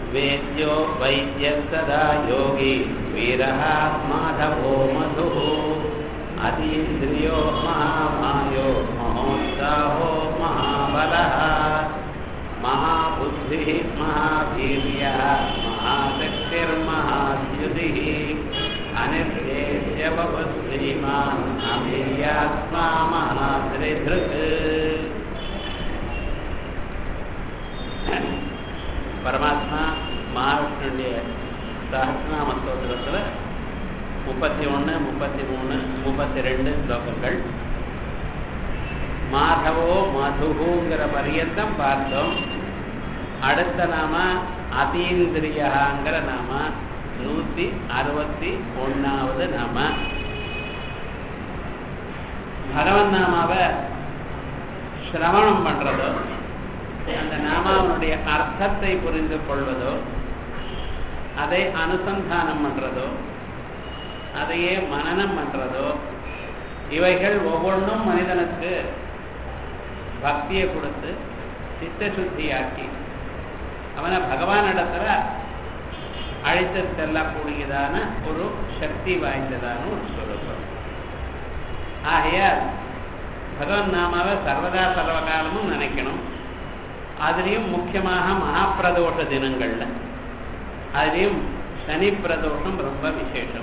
वेद्यो वैद्यः सदा योगी वीरः माधवो मधुः अतीन्द्रियो महामायो महोत्साहो महाबलः महाबुद्धिः महावीर्यः महाशक्तिर्महाद्युतिः अनिर्देश्य भवश्रीमान् अमीयात्मा महात्रिधृक् பரமாத்மா மகாவிஷ்ணுடைய சஹஸ்ரநாம ஸ்தோத்திரத்தில் முப்பத்தி ஒன்று முப்பத்தி மூணு முப்பத்தி ரெண்டு ஸ்லோகங்கள் மாதவோ மதுகுங்கிற பரியந்தம் பார்த்தோம் அடுத்த நாம அதீந்திரியாங்கிற நாம நூத்தி அறுபத்தி ஒன்னாவது நாம பகவன் நாமாவை சிரவணம் பண்றதோ அந்த நாமாவனுடைய அர்த்தத்தை புரிந்து கொள்வதோ அதை அனுசந்தானம் பண்றதோ அதையே மனநம் பண்றதோ இவைகள் ஒவ்வொன்றும் மனிதனுக்கு பக்தியை கொடுத்து சித்த சுத்தியாக்கி அவனை பகவான் இடத்துல அழைத்து செல்லக்கூடியதான ஒரு சக்தி வாய்ந்ததான ஒரு ஸ்வரூபம் ஆகையால் பகவன் நாமாவை சர்வதா சர்வகாலமும் நினைக்கணும் அதுலேயும் முக்கியமாக மகாப்பிரதோஷ தினங்கள்ல அதுலேயும் சனி பிரதோஷம் ரொம்ப விசேஷம்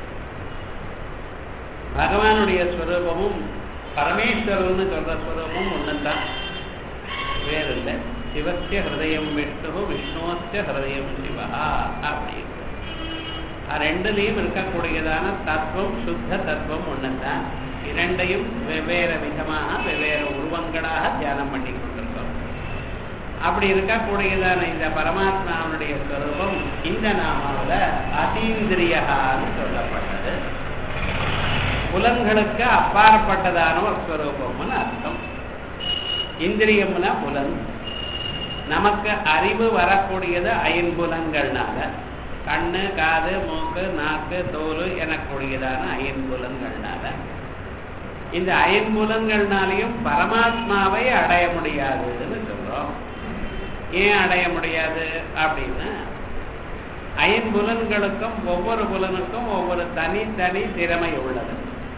பகவானுடைய ஸ்வரூபமும் பரமேஸ்வரர்னு சொல்ற ஸ்வரூபமும் ஒன்றுதான் வேறு இல்லை சிவசிய ஹிருதயம் விஷ்ணு விஷ்ணுவசிய ஹிருதயம் சிவா அப்படின்னு ரெண்டுலேயும் இருக்கக்கூடியதான தத்துவம் சுத்த தத்துவம் ஒன்றுதான் இரண்டையும் வெவ்வேறு விதமாக வெவ்வேறு உருவங்களாக தியானம் பண்ணி கொண்டிருக்கோம் அப்படி இருக்கக்கூடியதான இந்த பரமாத்மாவுடைய ஸ்வரூபம் இந்த நாமாவில் அதீந்திரியான்னு சொல்லப்பட்டது புலன்களுக்கு அப்பாற்பட்டதான ஒரு ஸ்வரூபம்னு அர்த்தம் இந்திரியம்னா புலன் நமக்கு அறிவு வரக்கூடியது ஐம்புலன்கள்னால கண்ணு காது மூக்கு நாக்கு தோல் எனக்கூடியதான ஐம்புலன்கள்னால இந்த ஐம்புலன்கள்னாலையும் பரமாத்மாவை அடைய முடியாதுன்னு சொல்றோம் ஏன் அடைய முடியாது அப்படின்னா ஐம்புலன்களுக்கும் ஒவ்வொரு புலனுக்கும் ஒவ்வொரு தனித்தனி திறமை உள்ளது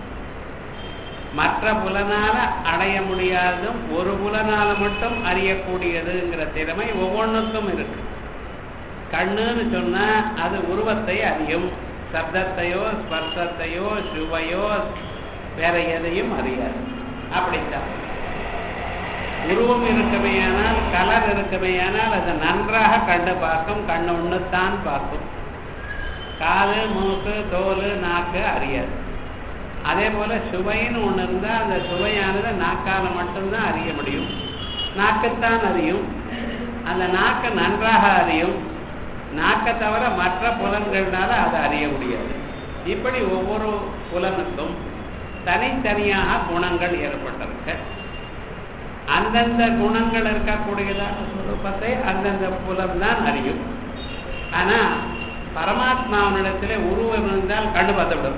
மற்ற புலனால அடைய முடியாதும் ஒரு புலனால மட்டும் அறியக்கூடியதுங்கிற திறமை ஒவ்வொன்றுக்கும் இருக்கு கண்ணுன்னு சொன்னா அது உருவத்தை அறியும் சப்தத்தையோ ஸ்பர்சத்தையோ சுவையோ வேற எதையும் அறியாது அப்படித்தான் உருவம் இருக்குமேயானால் கலர் இருக்குமேயானால் அதை நன்றாக கண்டு பார்க்கும் கண்ணு ஒன்றுத்தான் பார்க்கும் காது மூக்கு தோல் நாக்கு அறியாது அதே போல சுவைன்னு ஒன்று இருந்தால் அந்த சுவையானது நாக்கால மட்டும்தான் அறிய முடியும் நாக்குத்தான் அறியும் அந்த நாக்கை நன்றாக அறியும் நாக்கை தவிர மற்ற புலன்கள்னால அதை அறிய முடியாது இப்படி ஒவ்வொரு புலனுக்கும் தனித்தனியாக குணங்கள் ஏற்பட்டிருக்கு அந்தந்த குணங்கள் இருக்கக்கூடியதான சுரூபத்தை அந்தந்த புலம் தான் அறியும் ஆனா பரமாத்மாவனிடத்துல உருவம் இருந்தால் கண்டு பார்த்துவிடும்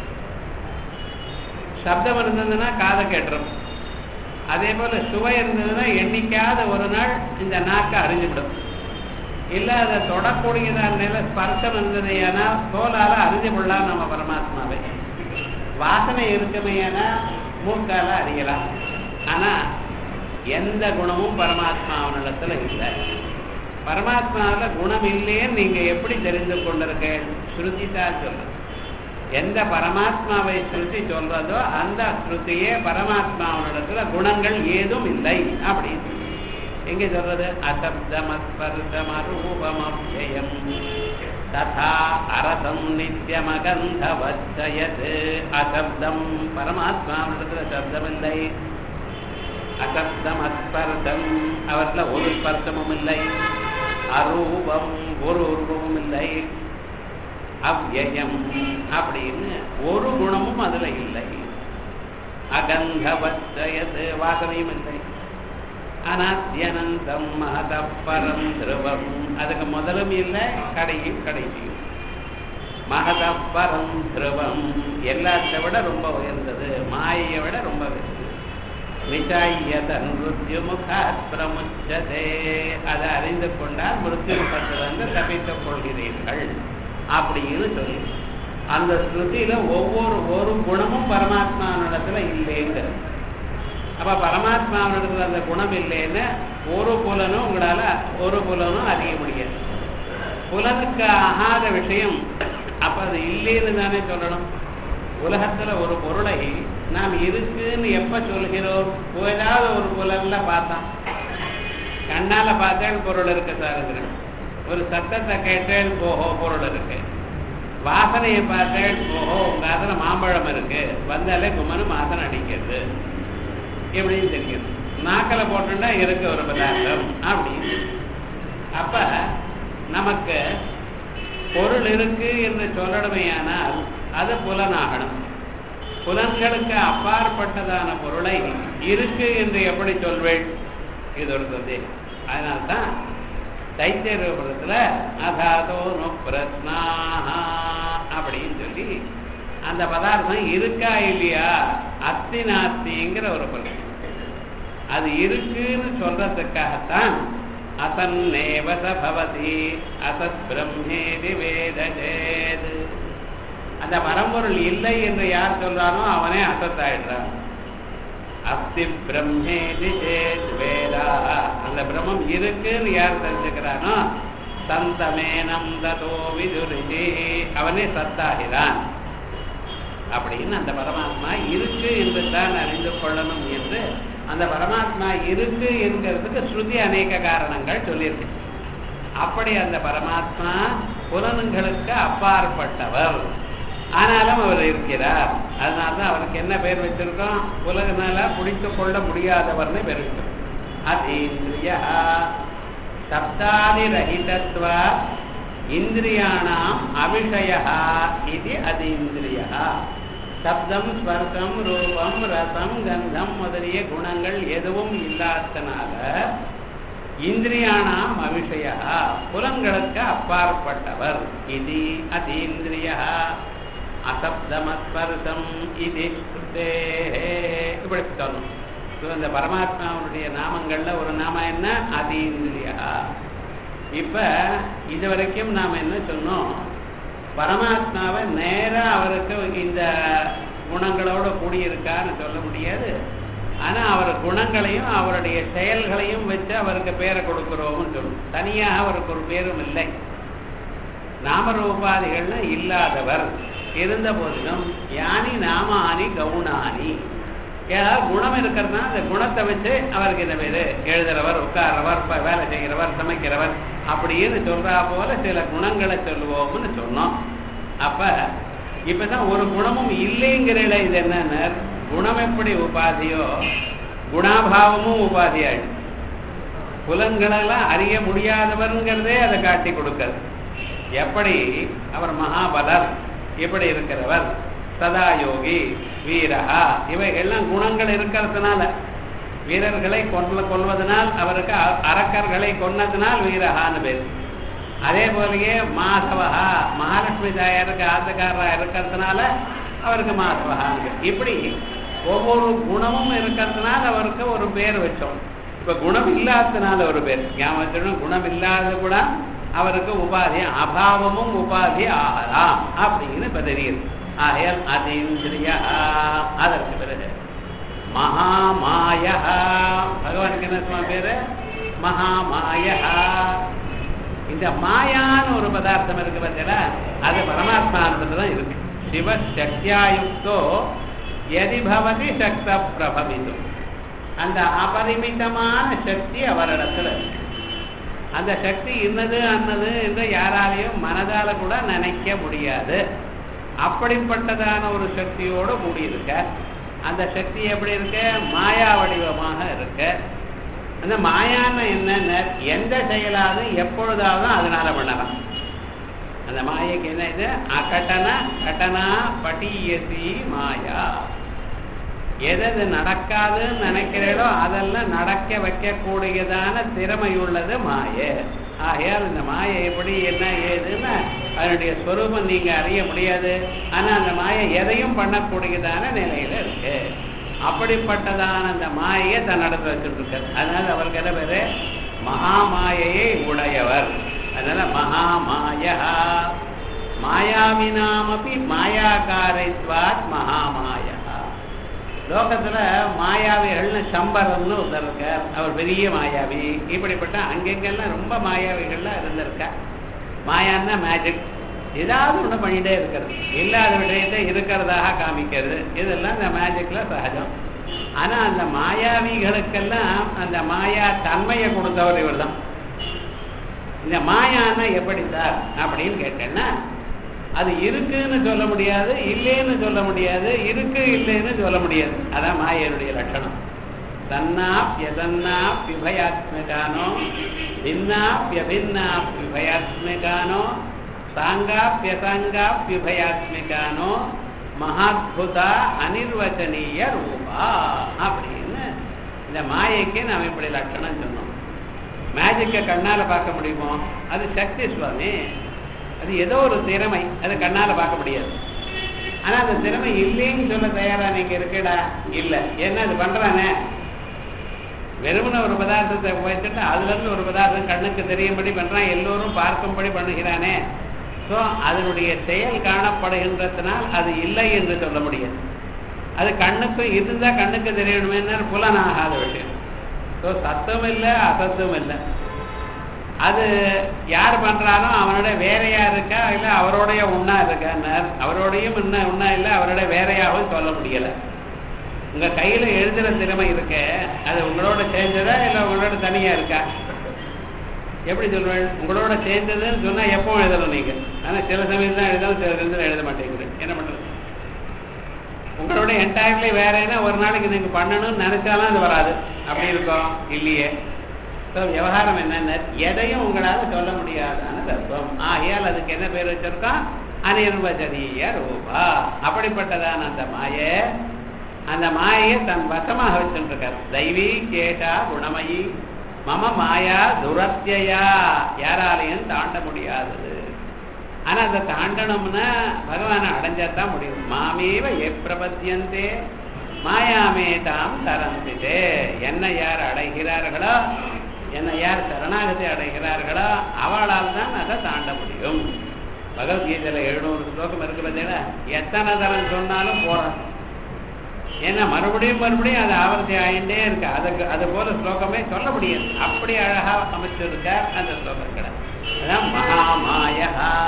சப்தம் இருந்ததுன்னா காதை கேட்டுரும் அதே போல சுவை இருந்ததுன்னா எண்ணிக்காத ஒரு நாள் இந்த நாக்கை அறிஞ்சுவிடும் இல்லை அதை தொடக்கூடியதான நிலை ஸ்பர்சம் இருந்தது ஏன்னா தோலால அறிஞ்சு கொள்ளலாம் நம்ம பரமாத்மாவை வாசனை இருக்குமையானா மூக்கால அறியலாம் ஆனா எந்த குணமும் பரமாத்மாவனிடத்துல இல்லை பரமாத்மாவில் குணம் இல்லைன்னு நீங்க எப்படி தெரிந்து கொண்டிருக்க ஸ்ருதி தான் சொல்றது எந்த பரமாத்மாவை ஸ்ருதி சொல்றதோ அந்த ஸ்ருதியே பரமாத்மாவனிடத்துல குணங்கள் ஏதும் இல்லை அப்படின்னு எங்க சொல்றது அசப்தமஸ்பர்சமரூபமவ்யயம் ததா அரசம் நித்தியமகந்தவச்சயத் அசப்தம் பரமாத்மாவிடத்துல சப்தம் இல்லை அசப்தம் அஸ்பர்சம் அவர்ல ஒரு ஸ்பர்சமும் இல்லை அரூபம் ஒரு உருவமும் இல்லை அவ்யயம் அப்படின்னு ஒரு குணமும் அதுல இல்லை அகந்தவச்சயது வாசனையும் இல்லை அனாத்யனந்தம் மகதப்பரம் திருவம் அதுக்கு முதலும் இல்லை கடையும் கடைசியும் மகதப்பரம் திருவம் எல்லாத்தை விட ரொம்ப உயர்ந்தது மாயையை விட ரொம்ப உயர்ந்தது நிச்சாயதன் மிருத்யு முகாத் பிரமுச்சதே அதை அறிந்து கொண்டால் மிருத்யு முகத்திலிருந்து தப்பித்துக் கொள்கிறீர்கள் அப்படின்னு சொல்லி அந்த ஸ்ருதியில ஒவ்வொரு ஒரு குணமும் பரமாத்மாவினிடத்துல இல்லைங்கிறது அப்ப பரமாத்மாவினிடத்துல அந்த குணம் இல்லைன்னு ஒரு புலனும் உங்களால ஒரு புலனும் அறிய முடியாது புலனுக்கு ஆகாத விஷயம் அப்ப அது இல்லைன்னு தானே சொல்லணும் உலகத்துல ஒரு பொருளை நாம் இருக்குன்னு எப்ப சொல்கிறோம் ஏதாவது ஒரு புலன்ல பார்த்தோம் கண்ணால பார்த்தேன் பொருள் இருக்கு சாருங்கிறேன் ஒரு சத்தத்தை கேட்டேன் ஓஹோ பொருள் இருக்கு வாசனையை பார்த்தேன் ஓஹோ உங்க அதுல மாம்பழம் இருக்கு வந்தாலே கும்மனு வாசனை அடிக்கிறது எப்படின்னு தெரியும் நாக்கில் போட்டுட்டா இருக்கு ஒரு பதார்த்தம் அப்படின்னு அப்ப நமக்கு பொருள் இருக்கு என்று சொல்லணுமேயானால் அது புலனாகணும் புலன்களுக்கு அப்பாற்பட்டதான பொருளை இருக்கு என்று எப்படி சொல்வேன் இது ஒரு சந்தேகம் அதனால்தான் தைத்தியபுரத்துல அதாதோ பிரஸ்னா அப்படின்னு சொல்லி அந்த பதார்த்தம் இருக்கா இல்லையா அஸ்தி நாஸ்திங்கிற ஒரு பொருள் அது இருக்குன்னு சொல்றதுக்காகத்தான் அசன்னேவச பவதி அசத் பிரம்மேதி வேதஜேது அந்த பரம்பொருள் இல்லை என்று யார் சொல்றானோ அவனே அசத்தாயிடுறான் அஸ்தி பிரம்மேதி சேத் வேதா அந்த பிரம்மம் இருக்குன்னு யார் தெரிஞ்சுக்கிறானோ சந்தமேனம் ததோ விதுரிஜி அவனே சத்தாகிறான் அப்படின்னு அந்த பரமாத்மா இருக்கு என்று தான் அறிந்து கொள்ளணும் என்று அந்த பரமாத்மா இருக்கு என்கிறதுக்கு ஸ்ருதி அநேக காரணங்கள் சொல்லியிருக்கு அப்படி அந்த பரமாத்மா புலன்களுக்கு அப்பாற்பட்டவர் ஆனாலும் அவர் இருக்கிறார் அதனால தான் அவருக்கு என்ன பேர் வச்சிருக்கோம் உலகனால பிடித்து கொள்ள முடியாதவர்னு பேர் வச்சிருக்கோம் அதீந்திரியா சப்தாதி ரஹிதத்வ இந்திரியாணாம் அபிஷய இது அதீந்திரியா சப்தம் ஸ்பர்சம் ரூபம் ரசம் கந்தம் முதலிய குணங்கள் எதுவும் இல்லாதனால இந்திரியானாம் அபிஷய புலன்களுக்கு அப்பாற்பட்டவர் இது அதீந்திரியா அசப்தமஸ்பர்சம் இது இப்படி சொல்லணும் இந்த பரமாத்மாவுடைய நாமங்கள்ல ஒரு நாம என்ன அதீந்திரியா இப்ப இது வரைக்கும் நாம என்ன சொன்னோம் பரமாத்மாவை நேரா அவருக்கு இந்த குணங்களோட கூடியிருக்கான்னு சொல்ல முடியாது ஆனா அவர் குணங்களையும் அவருடைய செயல்களையும் வச்சு அவருக்கு பேரை கொடுக்கிறோம்னு சொல்லும் தனியாக அவருக்கு ஒரு பேரும் இல்லை நாமரூபாதிகள்ல இல்லாதவர் இருந்த போதிலும் யானி நாமானி கவுனானி ஏதாவது குணம் இருக்கிறதுனா அந்த குணத்தை வச்சு அவருக்கு இந்த பேரு எழுதுறவர் உட்கார்றவர் வேலை செய்கிறவர் சமைக்கிறவர் அப்படின்னு சொல்றா போல சில குணங்களை சொல்லுவோம்னு சொன்னோம் அப்ப இப்பதான் ஒரு குணமும் இல்லைங்கிற இது என்னன்னா குணம் எப்படி உபாதியோ குணாபாவமும் உபாதி ஆயிடுச்சு புலன்களெல்லாம் அறிய முடியாதவருங்கிறதே அதை காட்டி கொடுக்கிறது எப்படி அவர் மகாபலர் இப்படி இருக்கிறவர் சதா யோகி வீரஹா இவைகள்லாம் குணங்கள் இருக்கிறதுனால வீரர்களை கொல்ல கொள்வதனால் அவருக்கு அரக்கர்களை கொன்னதுனால் வீரஹான்னு பேர் அதே போலயே மாதவஹா மகாலட்சுமி தாயாருக்கு ஆசகாரா இருக்கிறதுனால அவருக்கு மாதவஹா இப்படி ஒவ்வொரு குணமும் இருக்கிறதுனால அவருக்கு ஒரு பேர் வச்சோம் இப்ப குணம் இல்லாததுனால ஒரு பேர் ஞாபகம் குணம் இல்லாத கூட அவருக்கு உபாதி அபாவமும் உபாதி ஆகலாம் அப்படின்னு இப்ப தெரியுது ஆகையால் அதீந்திரியா அதற்கு பிறகு மகாமாய பகவானுக்கு என்ன சும்மா பேரு மகாமாய இந்த மாயான்னு ஒரு பதார்த்தம் இருக்கு பார்த்தீங்களா அது பரமாத்மானத்துல தான் இருக்கு சிவ சக்தியாயுக்தோ எதி பவதி சக்த பிரபவிதும் அந்த அபரிமிதமான சக்தி அவரிடத்துல இருக்கு அந்த சக்தி இன்னது அன்னது என்று யாராலையும் மனதால கூட நினைக்க முடியாது அப்படிப்பட்டதான ஒரு சக்தியோடு கூடியிருக்க அந்த சக்தி எப்படி இருக்கு மாயா வடிவமாக இருக்கு அந்த மாயான்னு என்னென்ன எந்த செயலாவது எப்பொழுதாவது அதனால பண்ணலாம் அந்த மாயைக்கு என்ன இது அகட்டன கட்டனா பட்டியசி மாயா எது நடக்காதுன்னு நினைக்கிறீங்களோ அதெல்லாம் நடக்க வைக்கக்கூடியதான திறமையுள்ளது மாயை ஆகையால் இந்த மாயை எப்படி என்ன ஏதுன்னு அதனுடைய ஸ்வரூபம் நீங்க அறிய முடியாது ஆனா அந்த மாயை எதையும் பண்ணக்கூடியதான நிலையில இருக்கு அப்படிப்பட்டதான அந்த மாயையை தன்னடத்துல வச்சுட்டு இருக்கார் அதனால அவருக்கு என்ன பேரு மகாமாயையை உடையவர் அதனால மகாமாயா மாயாவினாமப்பி மாயாகாரைத்வாத் மகாமாயா லோகத்துல மாயாவிகள்னு சம்பரம்னு ஒருத்தர் இருக்கார் அவர் பெரிய மாயாவி இப்படிப்பட்ட அங்கெங்கெல்லாம் ரொம்ப மாயாவிகள்லாம் இருந்திருக்கார் மாயான்னா மேஜிக் ஏதாவது ஒண்ணு பண்ணிட்டே இருக்கிறது இல்லாத விஷயத்தை இருக்கிறதாக காமிக்கிறது இதெல்லாம் இந்த மேஜிக்ல சகஜம் ஆனா அந்த மாயாவிகளுக்கெல்லாம் அந்த மாயா தன்மையை கொடுத்தவர் இவர் தான் இந்த மாயான்னா எப்படி சார் அப்படின்னு கேட்டேன்னா அது இருக்குன்னு சொல்ல முடியாது இல்லைன்னு சொல்ல முடியாது இருக்கு இல்லைன்னு சொல்ல முடியாது அதான் மாயனுடைய லட்சணம் தன்னாப்யதன்னாப்யுபயாத்மிகானோ பின்னாப்யபின்னாப்யுபயாத்மிகானோ சாங்காப்யசாங்காப்யுபயாத்மிகானோ மகாத்புதா அனிர்வச்சனீய ரூபா அப்படின்னு இந்த மாயைக்கு நாம் இப்படி லட்சணம் சொன்னோம் மேஜிக்கை கண்ணால பார்க்க முடியுமோ அது சக்தி சுவாமி அது ஏதோ ஒரு திறமை அது கண்ணால பார்க்க முடியாது ஆனா அந்த திறமை இல்லைன்னு சொல்ல தயாரா நீங்க இருக்கடா இல்ல என்ன அது பண்றானே வெறுமன ஒரு பதார்த்தத்தை வச்சுட்டு அதுல இருந்து ஒரு பதார்த்தம் கண்ணுக்கு தெரியும்படி பண்றான் எல்லோரும் பார்க்கும்படி பண்ணுகிறானே ஸோ அதனுடைய செயல் காணப்படுகின்றதுனால் அது இல்லை என்று சொல்ல முடியாது அது கண்ணுக்கும் இருந்தா கண்ணுக்கு தெரியணுமே புலனாகாத விஷயம் ஸோ சத்தம் இல்லை அசத்தும் இல்லை அது யார் பண்றானோ அவனோட வேறையா இருக்கா இல்ல அவரோடைய ஒன்னா இருக்கான்னார் அவரோடையும் இன்னும் ஒன்னா இல்ல அவரோட வேறையாகவும் சொல்ல முடியல உங்க கையில எழுதுற திறமை இருக்க அது உங்களோட சேர்ந்ததா இல்ல உங்களோட தனியா இருக்கா எப்படி சொல்வேன் உங்களோட சேர்ந்ததுன்னு சொன்னா எப்போ எழுதணும் நீங்க ஆனா சில சமயம் தான் எழுதணும் சில சமயத்தில் எழுத மாட்டேங்கிறேன் என்ன பண்றது உங்களோட என்டையர்லி வேறேன்னா ஒரு நாளைக்கு நீங்க பண்ணணும்னு நினைச்சாலும் அது வராது அப்படி இருக்கும் இல்லையே ஸோ விவகாரம் என்னென்ன எதையும் உங்களால் சொல்ல முடியாதான தத்துவம் ஆகையால் அதுக்கு என்ன பேர் வச்சிருக்கோம் அனிர்வச்சனீய ரூபா அப்படிப்பட்டதான அந்த மாயை அந்த மாயையை தன் வசமாக வச்சுருக்கார் தெய்வீ கேட்டா குணமயி மம மாயா துரத்தியா யாராலையும் தாண்ட முடியாதது ஆனா அதை தாண்டணும்னா பகவானை அடைஞ்சாதான் முடியும் மாமேவ எப்பிரபத்தியந்தே மாயாமே தாம் தரந்திதே என்ன யார் அடைகிறார்களோ என்னை யார் சரணாகத்தை அடைகிறார்களோ அவளால் தான் அதை தாண்ட முடியும் பகவத்கீதையில எழுநூறு ஸ்லோகம் இருக்கு பார்த்தீங்களா எத்தனை தரம் சொன்னாலும் போறான் ஏன்னா மறுபடியும் மறுபடியும் அது ஆவர்த்தி ஆகிட்டே இருக்கு அதுக்கு அது போல ஸ்லோகமே சொல்ல முடியாது அப்படி அழகா அமைச்சிருக்கார் அந்த ஸ்லோகங்களை அதான் மகாமாயா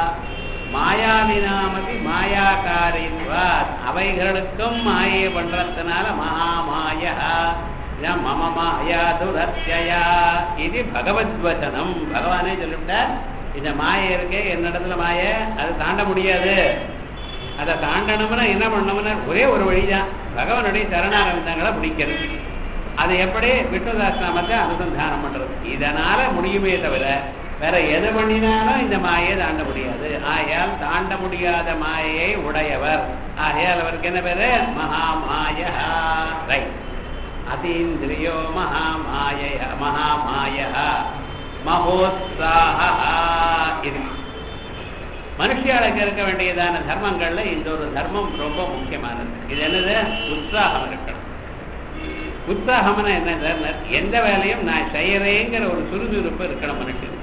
மாயாவினாமதி மாயாகாரித்வாத் அவைகளுக்கும் மாயை பண்றதுனால மகாமாயா இதான் மம மாயா துரத்தியா இது பகவத்வசனம் பகவானே சொல்லிவிட்டார் இந்த மாயை இருக்கே என்னிடத்துல மாயை அது தாண்ட முடியாது அதை தாண்டணும்னா என்ன பண்ணணும்னா ஒரே ஒரு வழிதான் பகவானுடைய சரணாரவிந்தங்களை பிடிக்கிறது அது எப்படி விஷ்ணுதாஸ்நாமத்தை அனுசந்தானம் பண்றது இதனால முடியுமே தவிர வேற எது பண்ணினாலும் இந்த மாயை தாண்ட முடியாது ஆகையால் தாண்ட முடியாத மாயையை உடையவர் ஆகையால் அவருக்கு என்ன பேரு மகாமாய ரைட் அதீந்திரியோ மகாமாய மகாமாய மகோத்சாக இது மனுஷியாளுக்கு இருக்க வேண்டியதான தர்மங்கள்ல இந்த ஒரு தர்மம் ரொம்ப முக்கியமானது இது என்னது உற்சாகம் இருக்கணும் உற்சாகம்னா என்ன எந்த வேலையும் நான் செய்யறேங்கிற ஒரு சுறுசுறுப்பு இருக்கணும் மனுஷன்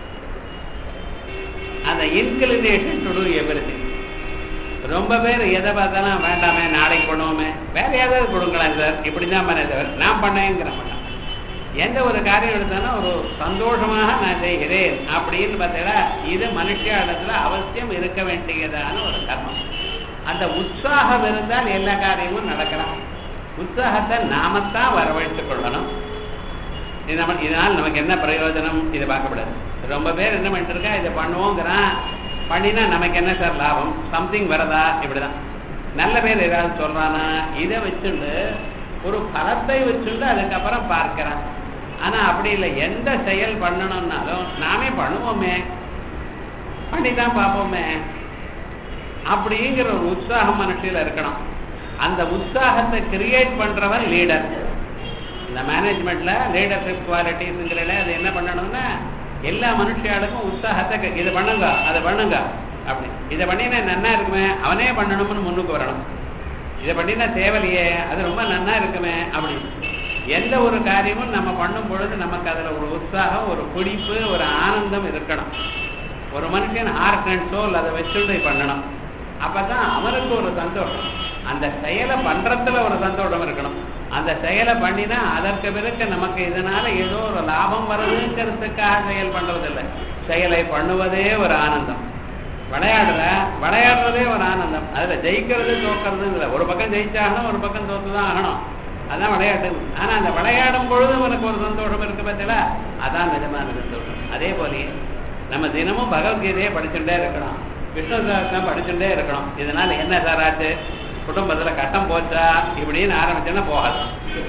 அந்த இன்கிளினேஷன் டு டூ எவ்ரிதிங் ரொம்ப பேர் எதை பார்த்தாலும் வேண்டாமே நாளைக்கு பண்ணுவோமே வேற ஏதாவது கொடுங்களேன் சார் இப்படிதான் பண்ண தவிர நான் பண்ணேங்கிற மாட்டேன் எந்த ஒரு காரியம் எடுத்தாலும் ஒரு சந்தோஷமாக நான் செய்கிறேன் அப்படின்னு பார்த்தீங்கன்னா இது மனுஷ இடத்துல அவசியம் இருக்க வேண்டியதான ஒரு கர்மம் அந்த உற்சாகம் இருந்தால் எல்லா காரியமும் நடக்கலாம் உற்சாகத்தை நாமத்தான் வரவழைத்துக் கொள்ளணும் இது நம்ம இதனால் நமக்கு என்ன பிரயோஜனம் இதை பார்க்கக்கூடாது ரொம்ப பேர் என்ன பண்ணிட்டு இருக்கா இதை பண்ணுவோங்கிறான் பண்ணினா நமக்கு என்ன சார் லாபம் சம்திங் வரதா இப்படிதான் நல்ல பேர் ஏதாவது சொல்றானா இதை வச்சுண்டு ஒரு பலத்தை வச்சுண்டு அதுக்கப்புறம் பார்க்கிறான் ஆனா அப்படி இல்லை எந்த செயல் பண்ணணும்னாலும் நாமே பண்ணுவோமே பண்ணிதான் பார்ப்போமே அப்படிங்கிற ஒரு உற்சாகம் மனுஷில இருக்கணும் அந்த உற்சாகத்தை கிரியேட் பண்றவன் லீடர் இந்த மேனேஜ்மெண்ட்ல லீடர்ஷிப் குவாலிட்டிஸ்ங்கிறல அது என்ன பண்ணணும்னா எல்லா மனுஷியாளுக்கும் உற்சாகத்தை இதை பண்ணுங்க அதை பண்ணுங்க அப்படி இதை பண்ணினா நன்னா இருக்குமே அவனே பண்ணணும்னு முன்னுக்கு வரணும் இதை பண்ணினா தேவலையே அது ரொம்ப நன்னா இருக்குமே அப்படி எந்த ஒரு காரியமும் நம்ம பண்ணும் பொழுது நமக்கு அதுல ஒரு உற்சாகம் ஒரு பிடிப்பு ஒரு ஆனந்தம் இருக்கணும் ஒரு மனுஷன் ஹார்ட் அண்ட் சோல் அதை வச்சுட்டு பண்ணணும் அப்பதான் அவனுக்கு ஒரு சந்தோஷம் அந்த செயலை பண்றதுல ஒரு சந்தோஷம் இருக்கணும் அந்த செயலை பண்ணினா அதற்கு பிறகு நமக்கு இதனால ஏதோ ஒரு லாபம் வருதுங்கிறதுக்காக செயல் பண்றதில்லை செயலை பண்ணுவதே ஒரு ஆனந்தம் விளையாடுற விளையாடுறதே ஒரு ஆனந்தம் அதுல ஜெயிக்கிறது தோக்கிறது இல்லை ஒரு பக்கம் ஜெயிச்சாகணும் ஒரு பக்கம் தோத்துதான் ஆகணும் அதான் விளையாட்டு ஆனா அந்த விளையாடும் பொழுது உனக்கு ஒரு சந்தோஷம் இருக்கு பார்த்தீங்களா அதான் நிஜமான சந்தோஷம் அதே போலயே நம்ம தினமும் பகவத்கீதையை படிச்சுட்டே இருக்கணும் விஷ்ணு சகஸ்ரம் படிச்சுட்டே இருக்கணும் இதனால என்ன சார் ஆச்சு குடும்பத்துல கட்டம் போச்சா இப்படின்னு ஆரம்பிச்சோன்னா போகாது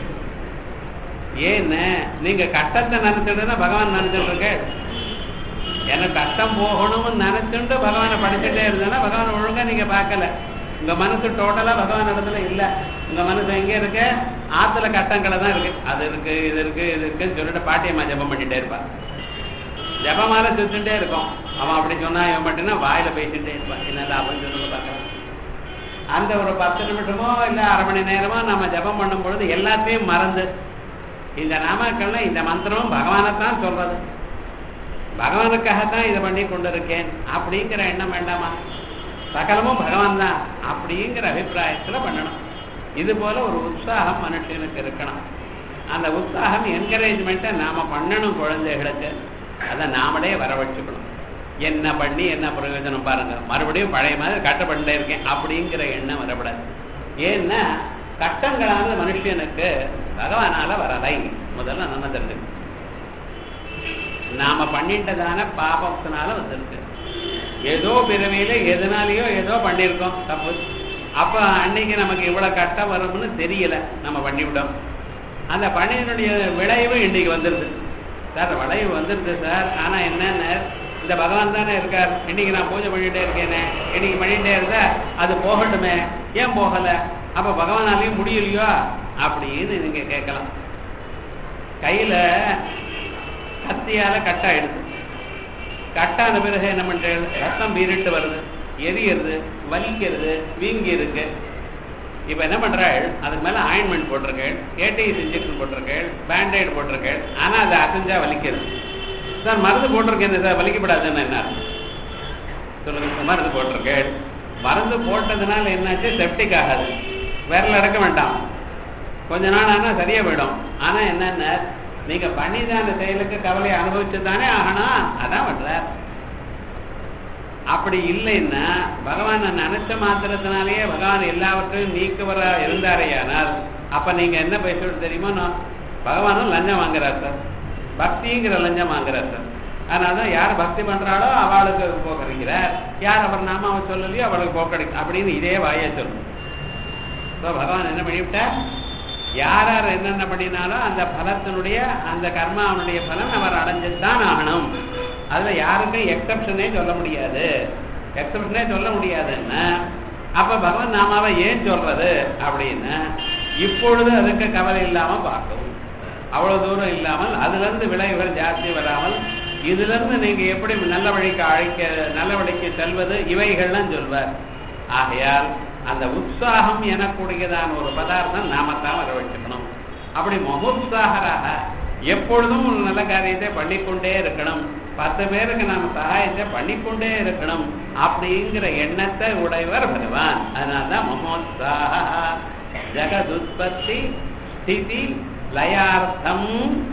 ஏன்னு நீங்க கட்டத்தை நினைச்சிட்டுன்னா பகவான் நினைச்சிட்டு இருக்கு எனக்கு கஷ்டம் போகணும்னு நினைச்சுட்டு பகவானை படிச்சுட்டே இருந்தேன்னா பகவான் ஒழுங்கா நீங்க பார்க்கல உங்க மனசு டோட்டலா பகவான் இடத்துல இல்ல உங்க மனசு எங்க இருக்கு ஆத்துல கட்டங்களை தான் இருக்கு அது இருக்கு இது இருக்கு இது இருக்குன்னு சொல்லிட்டு பாட்டியம்மா ஜெபம் பண்ணிட்டே இருப்பான் ஜபமால சுத்துட்டே இருக்கும் அவன் அப்படி சொன்னா இவன் மட்டும்னா வாயில பேசிட்டே இருப்பான் என்ன லாபம் சொல்லுங்க பார்க்கலாம் அந்த ஒரு பத்து நிமிஷமோ இல்ல அரை மணி நேரமோ நம்ம ஜபம் பண்ணும் பொழுது எல்லாத்தையும் மறந்து இந்த நாமக்கள்ல இந்த மந்திரமும் பகவானைத்தான் சொல்றது பகவானுக்காகத்தான் இதை பண்ணி கொண்டிருக்கேன் அப்படிங்கிற எண்ணம் வேண்டாமா சகலமும் பகவான் தான் அப்படிங்கிற அபிப்பிராயத்துல பண்ணணும் இது போல ஒரு உற்சாகம் மனுஷனுக்கு இருக்கணும் அந்த உற்சாகம் என்கரேஜ்மெண்ட்டை நாம பண்ணணும் குழந்தைகளுக்கு அதை நாமளே வர வச்சுக்கணும் என்ன பண்ணி என்ன பிரயோஜனம் பாருங்க மறுபடியும் பழைய மாதிரி கட்டப்பட்டே இருக்கேன் அப்படிங்கிற எண்ணம் வரப்படாது ஏன்னா கட்டங்களானது மனுஷனுக்கு பகவானால வரலை முதல்ல நல்லா தெரிஞ்சுக்கணும் நாம பண்ணிட்டதான பாபத்தினால வந்திருக்கு ஏதோ பிறவியில எதனாலயோ ஏதோ பண்ணியிருக்கோம் தப்பு அப்ப அன்னைக்கு நமக்கு இவ்வளவு கட்டம் வரும்னு தெரியல நம்ம பண்ணிவிட்டோம் அந்த பண்ணினுடைய விளைவு இன்னைக்கு வந்துருது சார் விளைவு வந்துருது சார் ஆனா என்னன்னு இந்த பகவான் தானே இருக்கார் இன்னைக்கு நான் பூஜை பண்ணிட்டே இருக்கேனே இன்னைக்கு பண்ணிட்டே இருந்தா அது போகட்டுமே ஏன் போகல அப்ப பகவானாலையும் முடியலையோ அப்படின்னு நீங்க கேட்கலாம் கையில கத்தியால கட்டாயிடுது கட்டான பிறகு என்ன பண்றது ரத்தம் பீரிட்டு வருது எரியுறது வலிக்கிறது வீங்கி இருக்கு இப்ப என்ன பண்றாள் அதுக்கு மேல ஆயின்மெண்ட் போட்டிருக்கேள் ஏடிஎஸ் இன்ஜெக்ஷன் போட்டிருக்கேள் பேண்டேட் போட்டிருக்கேள் ஆனா அது அசைஞ்சா வலிக்கிறது சார் மருந்து போட்டிருக்கேன் சார் வலிக்கப்படாதுன்னு என்ன சொல்லுங்க மருந்து போட்டிருக்கேள் மருந்து போட்டதுனால என்னாச்சு செப்டிக் ஆகாது விரல் அடக்க வேண்டாம் கொஞ்ச நாள் ஆனா சரியா போயிடும் ஆனா என்னென்ன நீங்க பண்ணிதான செயலுக்கு கவலையை அனுபவிச்சு தானே ஆகணும் அதான் பண்றார் அப்படி இல்லைன்னா பகவான் நினைச்ச மாத்திரத்தினாலேயே பகவான் எல்லாவற்றையும் நீக்கவர இருந்தாரையானால் அப்ப நீங்க என்ன பேசுறது தெரியுமா நான் பகவானும் லஞ்சம் வாங்குறார் சார் பக்திங்கிற லஞ்சம் வாங்குறார் சார் அதனாலதான் யார் பக்தி பண்றாளோ அவளுக்கு போக்கடிக்கிறார் யார் அவர் நாம அவன் சொல்லலையோ அவளுக்கு போக்கடி அப்படின்னு இதே வாயை சொல்லும் பகவான் என்ன பண்ணிவிட்டார் யார் யார் என்னென்ன பண்ணினாலும் அந்த பலத்தினுடைய அந்த கர்மாவனுடைய பலன் அவர் அடைஞ்சுதான் ஆகணும் அதுல யாருக்கும் எக்ஸப்ஷனே சொல்ல முடியாது எக்ஸப்ஷனே சொல்ல முடியாதுன்னா அப்ப பகவான் நாமாவை ஏன் சொல்றது அப்படின்னு இப்பொழுது அதுக்கு கவலை இல்லாம பார்க்கவும் அவ்வளவு தூரம் இல்லாமல் அதுல இருந்து விளைவுகள் ஜாஸ்தி வராமல் இதுல இருந்து நீங்க எப்படி நல்ல வழிக்கு அழைக்க நல்ல வழிக்கு செல்வது இவைகள்லாம் சொல்வார் ஆகையால் அந்த உற்சாகம் எனக்கூடியதான ஒரு பதார்த்தம் நாமத்தான் வர வச்சுக்கணும் அப்படி மகோத்சாகராக எப்பொழுதும் ஒரு நல்ல காரியத்தை பண்ணிக்கொண்டே இருக்கணும் பத்து பேருக்கு நாம சகாயத்தை பண்ணிக்கொண்டே இருக்கணும் அப்படிங்கிற எண்ணத்தை உடையவர் பகவான் அதனால்தான் மகோத்சாக ஜெகதுத்பத்தி ஸ்திதி லயார்த்தம்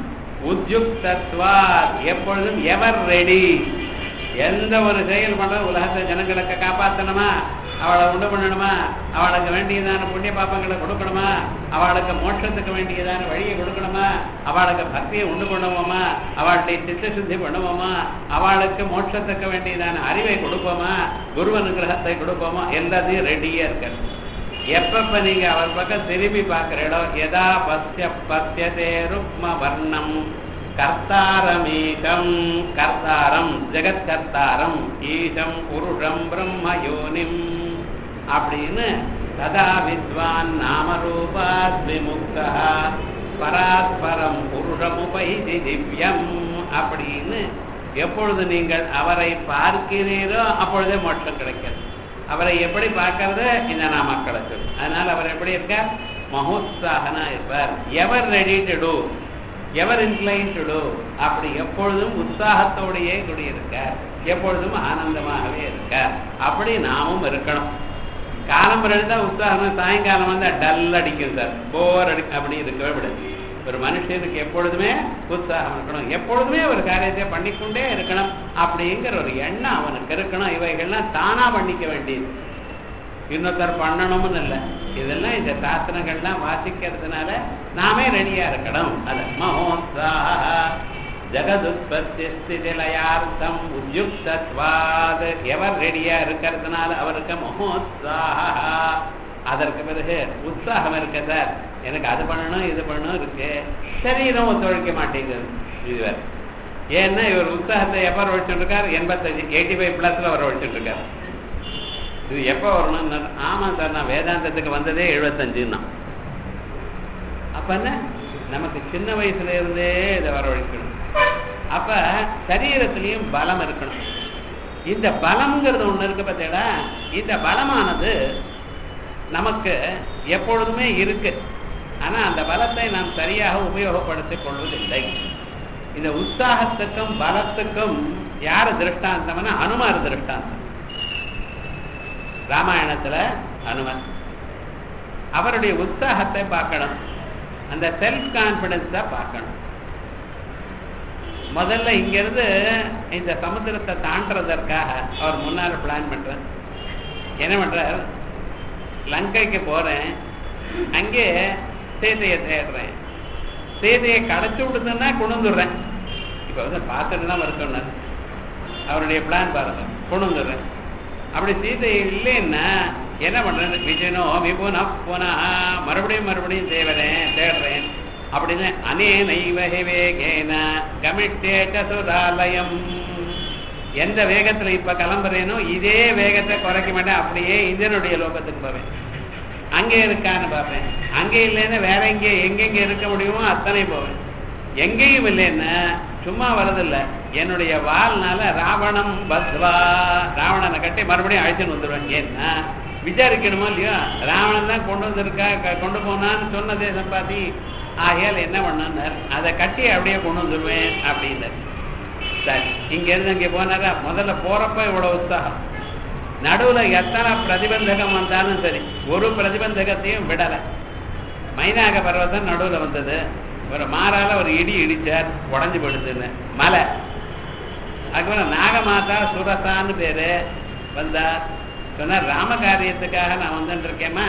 உத்யுக்தத்வா எப்பொழுதும் எவர் ரெடி எந்த ஒரு செயல் பண்ற உலகத்தை ஜனங்களுக்கு காப்பாற்றணுமா அவளை உண்டு பண்ணணுமா அவளுக்கு வேண்டியதான புண்ணிய பாப்பங்களை கொடுக்கணுமா அவளுக்கு மோட்சத்துக்கு வேண்டியதான வழியை கொடுக்கணுமா அவளுக்கு பக்தியை உண்டு பண்ணுவோமா அவளுடைய சித்த சுத்தி பண்ணுவோமா அவளுக்கு மோட்சத்துக்கு வேண்டியதான அறிவை கொடுப்போமா குரு அனுகிரகத்தை கொடுப்போமா எல்லாத்தையும் ரெடியா இருக்க எப்பப்ப நீங்க அவர் பக்கம் திரும்பி பார்க்கிறீடோ எதா பஸ்ய பஸ்யதே ருக்ம வர்ணம் கர்த்தாரமீகம் கர்த்தாரம் ஜெகத்கர்த்தாரம் ஈசம் புருஷம் பிரம்ம யோனிம் அப்படின்னு ததா வித்வான் நாமரூபாத் விமுக்தா பராஸ்பரம் புருஷமுபைதி திவ்யம் அப்படின்னு எப்பொழுது நீங்கள் அவரை பார்க்கிறீரோ அப்பொழுதே மோட்சம் கிடைக்கிறது அவரை எப்படி பார்க்கறது இந்த நாமக்களை சொல்லு அதனால அவர் எப்படி இருக்கார் மகோத்சாகனா இருப்பார் ever ready to do ever incline to do அப்படி எப்பொழுதும் உற்சாகத்தோடையே கூடியிருக்கார் எப்பொழுதும் ஆனந்தமாகவே இருக்கார் அப்படி நாமும் இருக்கணும் காலம் இருந்தா உற்சாகம் சாயங்காலம் வந்து டல் அடிக்கும் சார் போர் அடி அப்படி இருக்கவே விடாது ஒரு மனுஷனுக்கு எப்பொழுதுமே உற்சாகம் இருக்கணும் எப்பொழுதுமே ஒரு காரியத்தை பண்ணிக்கொண்டே இருக்கணும் அப்படிங்கிற ஒரு எண்ணம் அவனுக்கு இருக்கணும் இவைகள்லாம் தானா பண்ணிக்க வேண்டியது இன்னொருத்தர் பண்ணணும்னு இல்லை இதெல்லாம் இந்த சாஸ்திரங்கள்லாம் வாசிக்கிறதுனால நாமே ரெடியா இருக்கணும் அது மகோத்சாக ஜகதுத்பத்திலயார்த்தம் உத்யுக்தத்வாத் எவர் ரெடியா இருக்கிறதுனால அவருக்கு மகோத்சாக அதற்கு பிறகு உற்சாகம் இருக்கு சார் எனக்கு அது பண்ணணும் இது பண்ணணும் இருக்கு சரீரம் ஒத்துழைக்க மாட்டேங்குது இதுவர் ஏன்னா இவர் உற்சாகத்தை எப்ப வரவழைச்சுட்டு இருக்காரு எண்பத்தஞ்சு எயிட்டி ஃபைவ் பிளஸ்ல வரவழைச்சுட்டு இருக்காரு இது எப்போ வரணும்னு ஆமா சார் நான் வேதாந்தத்துக்கு வந்ததே எழுபத்தஞ்சுன்னா அப்ப என்ன நமக்கு சின்ன வயசுல இருந்தே இதை வரவழைக்கணும் அப்ப சரீரத்திலையும் பலம் இருக்கணும் இந்த பலம்ங்கிறது ஒண்ணு இருக்கு பார்த்தீங்களா இந்த பலமானது நமக்கு எப்பொழுதுமே இருக்கு ஆனா அந்த பலத்தை நாம் சரியாக உபயோகப்படுத்திக் கொள்வதில்லை இந்த உற்சாகத்துக்கும் பலத்துக்கும் யார் திருஷ்டாந்தம்னா அனுமார் திருஷ்டாந்தம் ராமாயணத்துல அனுமன் அவருடைய உற்சாகத்தை பார்க்கணும் அந்த செல்ஃப் கான்பிடன்ஸை பார்க்கணும் முதல்ல இங்கிருந்து இந்த சமுத்திரத்தை தாண்டறதற்காக அவர் முன்னால பிளான் பண்றார் என்ன பண்றார் லங்கைக்கு போறேன் அங்கே சீதையை தேடுறேன் சீதையை கடைச்சு விடுதுன்னா கொண்டு வந்துடுறேன் இப்போ வந்து பார்த்துட்டு தான் வர சொன்னார் அவருடைய பிளான் பாருங்க கொண்டு வந்துடுறேன் அப்படி சீதை இல்லைன்னா என்ன பண்றேன் விஜயனோ விபுன புனா மறுபடியும் மறுபடியும் தேவரேன் தேடுறேன் அப்படின்னு அனே நைவகை வேகேன கமிட்டே சதுராலயம் எந்த வேகத்துல இப்ப கிளம்புறேனோ இதே வேகத்தை குறைக்க மாட்டேன் அப்படியே இதனுடைய லோகத்துக்கு போவேன் அங்கே இருக்கான்னு பார்ப்பேன் அங்கே இல்லைன்னா வேற எங்கே எங்கெங்க இருக்க முடியுமோ அத்தனை போவேன் எங்கேயும் இல்லைன்னா சும்மா வரதில்லை என்னுடைய வாழ்னால ராவணம் பத்வா ராவணனை கட்டி மறுபடியும் அழைச்சின்னு வந்துடுவேன் ஏன்னா விசாரிக்கணுமோ இல்லையோ ராவணன் தான் கொண்டு வந்திருக்கா க- கொண்டு போனான்னு சொன்ன தேசம் பாத்தி ஆகையால் என்ன பண்ணார் அதை கட்டி அப்படியே கொண்டு வந்துடுவேன் அப்படின்னார் சரி இங்க இருந்து அங்கே போனாரா முதல்ல போறப்ப இவ்வளவு உற்சாகம் நடுவுல எத்தனை பிரதிபந்தகம் வந்தாலும் சரி ஒரு பிரதிபந்தகத்தையும் விடல மைனாக பர்வதம் நடுவுல வந்தது ஒரு மாறால ஒரு இடி இடிச்சார் உடஞ்சு போயிடுதுன்னு மலை அதுக்கப்புறம் நாகமாதா சுரசான்னு பேரு வந்தா சொன்னார் ராம காரியத்துக்காக நான் வந்துட்டு இருக்கேம்மா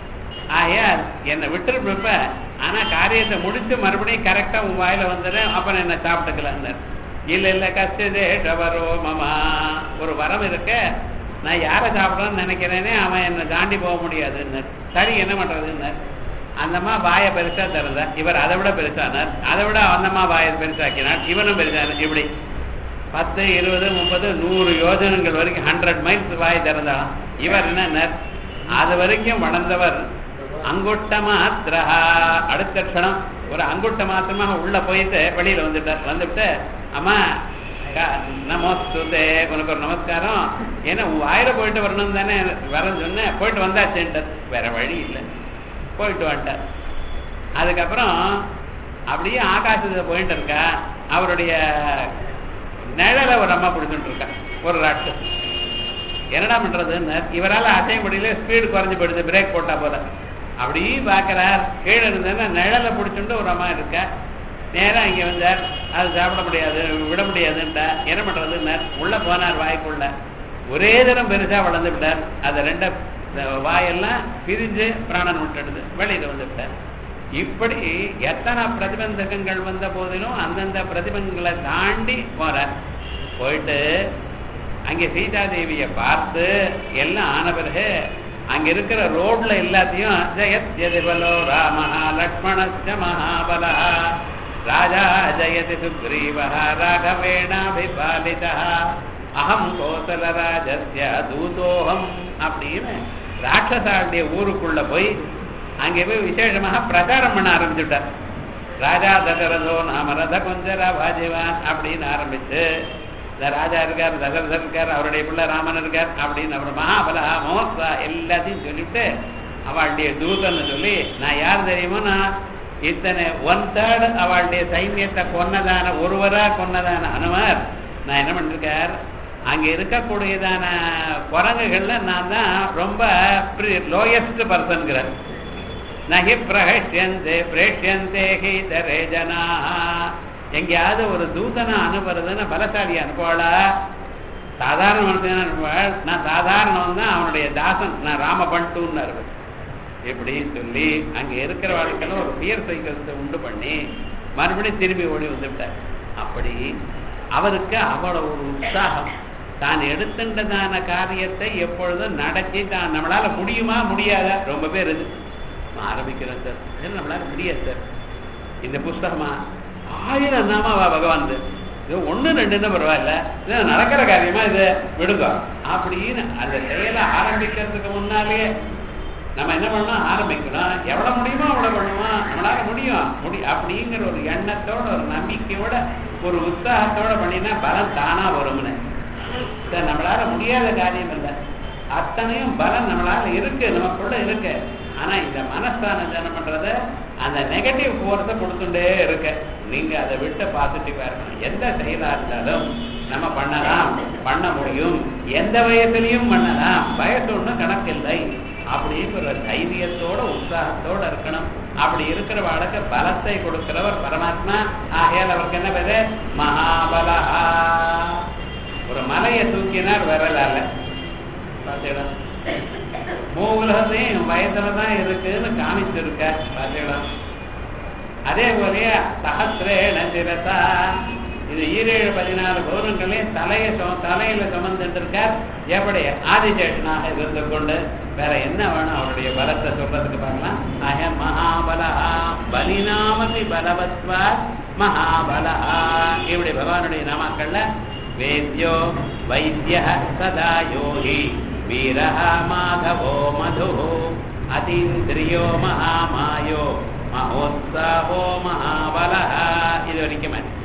ஆயார் என்னை விட்டுருப்ப ஆனா காரியத்தை முடிச்சு மறுபடியும் கரெக்டா உன் வாயில வந்துடுறேன் அப்புறம் என்ன சாப்பிட்டுக்கலான்னார் இல்ல இல்ல கஷ்டதே டவரோ மமா ஒரு வரம் இருக்க நான் யாரை சாப்பிடணும்னு நினைக்கிறேனே அவன் என்னை தாண்டி போக முடியாதுன்னு சரி என்ன பண்றதுன்னு அந்தம்மா வாயை பெருசா திறந்தா இவர் அதை விட பெருசானார் அதை விட அந்தம்மா வாயை பெருசாக்கினார் இவனும் பெருசானார் இப்படி பத்து இருபது முப்பது நூறு யோஜனங்கள் வரைக்கும் ஹண்ட்ரட் மைல்ஸ் வாய் திறந்தாலும் இவர் என்ன அது வரைக்கும் வளர்ந்தவர் அங்குட்ட மாத்திரா அடுத்த க்ஷணம் ஒரு அங்குட்ட மாத்திரமாக உள்ள போயிட்டு வெளியில வந்துட்டார் வந்துட்டு அம்மா க- நமஸ்துதே உனக்கு ஒரு நமஸ்காரம் ஏன்னா உன் வாயில போயிட்டு வரணும் தானே வரேன்னு சொன்னேன் போயிட்டு வந்தாச்சுன்ட்டார் வேற வழி இல்லை போயிட்டு வந்துட்டார் அதுக்கப்புறம் அப்படியே ஆகாசத்துல போயிட்டு இருக்கா அவருடைய நிழலை ஒரு அம்மா பிடிச்சிட்டு இருக்கா ஒரு ராட்டு என்னடா பண்றதுன்னு இவரால் அசைய முடியல ஸ்பீடு குறைஞ்சு போயிடுது பிரேக் போட்டா போல அப்படி பார்க்கறார் கீழே இருந்தேன்னா நிழலை பிடிச்சுட்டு ஒரு அம்மா இருக்கா நேரா இங்க வந்தார் அது சாப்பிட முடியாது விட முடியாதுன்ட்டா என்ன பண்றதுன்னு உள்ள போனார் வாய்க்குள்ள ஒரே தரம் பெருசா வளர்ந்து விட்டார் அதை ரெண்ட இந்த வாயெல்லாம் பிரிஞ்சு பிராணன் விட்டுடுது வெளியில வந்து விட்டார் இப்படி எத்தனை பிரதிபந்தகங்கள் வந்த போதிலும் அந்தந்த பிரதிபந்தங்களை தாண்டி போறார் போயிட்டு அங்கே சீதாதேவியை பார்த்து எல்லாம் ஆன பிறகு அங்க இருக்கிற ரோட்ல எல்லாத்தையும் ஜெயத் எதிபலோ ராமஹா லக்ஷ்மணஸ்ய மகாபலா ராஜா ஜெயதி சுக்ரீவ ராகவேணாபிபாலிதா அகம் கோசல ராஜஸ்ய தூதோகம் அப்படின்னு ராட்சசாளுடைய ஊருக்குள்ள போய் அங்கே போய் விசேஷமாக பிரச்சாரம் பண்ண ஆரம்பிச்சுட்டார் ராஜா தசரதோ நாம ரத குஞ்சரா பாஜிவான் அப்படின்னு ஆரம்பிச்சு இந்த ராஜா இருக்கார் தசரதர் இருக்கார் அவருடைய பிள்ளை ராமன் இருக்கார் அப்படின்னு அவர் மகாபலா மோசா எல்லாத்தையும் சொல்லிவிட்டு அவளுடைய தூதன்னு சொல்லி நான் யார் தெரியுமோ நான் இத்தனை ஒன் தேர்ட் அவளுடைய சைன்யத்தை கொன்னதான ஒருவரா கொன்னதான அனுமர் நான் என்ன பண்ணிருக்கார் அங்க இருக்கக்கூடியதான குரங்குகள்ல நான் தான் ரொம்ப லோயஸ்ட் பர்சன்கிறார் நகி பிரகஷ்யந்தே பிரேஷ்யந்தே ஹீதரே ஜனா எங்கேயாவது ஒரு தூதனை அனுப்புறதுன்னு பலசாலி அனுப்புவாளா சாதாரண மனுஷன் அனுப்புவாள் நான் சாதாரணம் தான் அவனுடைய தாசன் நான் ராம பண்டுன்னு இருப்பேன் இப்படின்னு சொல்லி அங்க இருக்கிற வாழ்க்கையில ஒரு பியர் சைக்கிளத்தை உண்டு பண்ணி மறுபடியும் திரும்பி ஓடி வந்துவிட்டார் அப்படி அவருக்கு அவ்வளவு ஒரு உற்சாகம் தான் எடுத்துட்டதான காரியத்தை எப்பொழுதும் நடத்தி தான் நம்மளால முடியுமா முடியாதா ரொம்ப பேர் இது ஆரம்பிக்கிறேன் சார் இது நம்மளால முடியாது சார் இந்த புஸ்தகமா ஆயிரம் நாமாவா பகவான் இது ஒண்ணு ரெண்டுன்னு பரவாயில்ல இது நடக்கிற காரியமா இது விடுங்க அப்படின்னு அந்த செயலை ஆரம்பிக்கிறதுக்கு முன்னாலேயே நம்ம என்ன பண்ணணும் ஆரம்பிக்கணும் எவ்வளவு முடியுமோ அவ்வளவு பண்ணுவோம் நம்மளால முடியும் முடி அப்படிங்கிற ஒரு எண்ணத்தோட ஒரு நம்பிக்கையோட ஒரு உற்சாகத்தோட பண்ணினா பலம் தானா வரும்னு சார் நம்மளால முடியாத காரியம் இல்லை அத்தனையும் பலம் நம்மளால இருக்கு நமக்குள்ள இருக்கு ஆனா இந்த மனஸ்தானம் என்ன பண்றத அந்த நெகட்டிவ் போர்ஸை கொடுத்துட்டே இருக்க நீங்க அதை விட்டு பாசிட்டிவா இருக்கணும் எந்த செயலா இருந்தாலும் நம்ம பண்ணலாம் பண்ண முடியும் எந்த வயசுலயும் பண்ணலாம் வயசு ஒன்றும் கணக்கில்லை அப்படிங்கிற தைரியத்தோட உற்சாகத்தோட இருக்கணும் அப்படி இருக்கிற வாழ்க்கை பலத்தை கொடுக்கிறவர் பரமாத்மா ஆகையால் அவருக்கு என்ன பேரு மகாபலா ஒரு மலையை தூக்கினார் விரலால பார்த்தீங்களா மூலகத்தையும் வயசுல தான் இருக்குன்னு காமிச்சிருக்க பார்த்தீங்களா அதே போலயே சகசிரேன சிரசா இது ஈரேழு பதினாலு பௌரங்களையும் தலையை சும- தலையில சுமந்துட்டு இருக்கார் எப்படி ஆதிசேஷனாக இருந்து கொண்டு வேற என்ன வேணும் அவருடைய பலத்தை சொல்றதுக்கு பார்க்கலாம் ஆக மகாபலா பலினாமதி பலவத்வா மகாபலா இப்படி பகவானுடைய நாமாக்கள்ல வேத்யோ வைத்திய சதா யோகி வீரஹ மாதவோ மது அதீந்திரியோ மகாமாயோ மகோத்சாவோ மகாபல இது வரைக்கும்